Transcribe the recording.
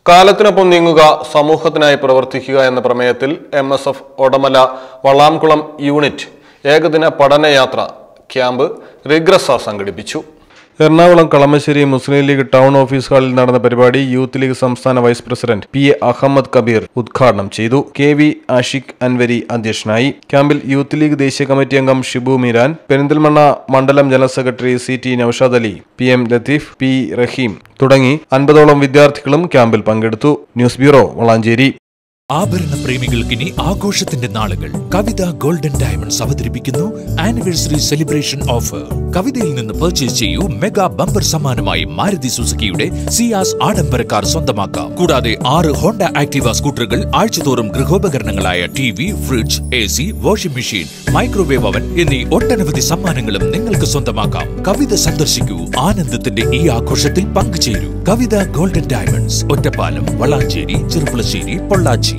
കാലത്തിനൊപ്പം നീങ്ങുക സമൂഹത്തിനായി പ്രവർത്തിക്കുക എന്ന പ്രമേയത്തിൽ M S F Odamala Valamkulam unit ഏകദിന പഠനയാത്ര ക്യാമ്പ് റിഗ്രസ സംഘടിപ്പിച്ചു Ernakulam Kalamassery Muslim League town office ഹാളിൽ നടന്ന പരിപാടി യൂത്ത് ലീഗ് സംസ്ഥാന vice president P A Ahammed Kabeer ഉദ്ഘാടനം ചെയ്തു കെ വി ആഷിഖ് അൻവരി അധ്യക്ഷനായി ക്യാമ്പിൽ യൂത്ത് ലീഗ് ദേശീയ കമ്മിറ്റി അംഗം ഷിബു മീരാൻ പെരിന്തൽമണ്ണ മണ്ഡലം general secretary C T Noushad Ali P M Latheef P Raheem തുടങ്ങി അൻപതോളം വിദ്യാർത്ഥികളും ക്യാമ്പിൽ പങ്കെടുത്തു ന്യൂസ് ബ്യൂറോ വളാഞ്ചേരി ആഭരണ പ്രേമികൾക്കിനി ആഘോഷത്തിന്റെ നാളുകൾ കവിത ഗോൾഡൻ ഡയമണ്ട്സ് അവതരിപ്പിക്കുന്നു ആനിവേഴ്സറി സെലിബ്രേഷൻ ഓഫർ കവിതയിൽ നിന്ന് പർച്ചേസ് ചെയ്യൂ മെഗാ ബമ്പർ സമ്മാനമായി മാരുതി സുസുക്കിയുടെ സിയാസ് ആഡംബര കാർ സ്വന്തമാക്കാം കൂടാതെ ആറ് ഹോണ്ട ആക്ടിവ സ്കൂട്ടറുകൾ ആഴ്ചതോറും ഗൃഹോപകരണങ്ങളായ T V fridge A C washing machine microwave oven എന്നീ ഒട്ടനവധി സമ്മാനങ്ങളും നിങ്ങൾക്ക് സ്വന്തമാക്കാം കവിത സന്ദർശിക്കൂ ആനന്ദത്തിന്റെ ഈ ആഘോഷത്തിൽ പങ്കുചേരൂ കവിത ഗോൾഡൻ ഡയമണ്ട്സ് ഒറ്റപ്പാലം വളാഞ്ചേരി ചെറുപ്പുളശ്ശേരി പൊള്ളാച്ചി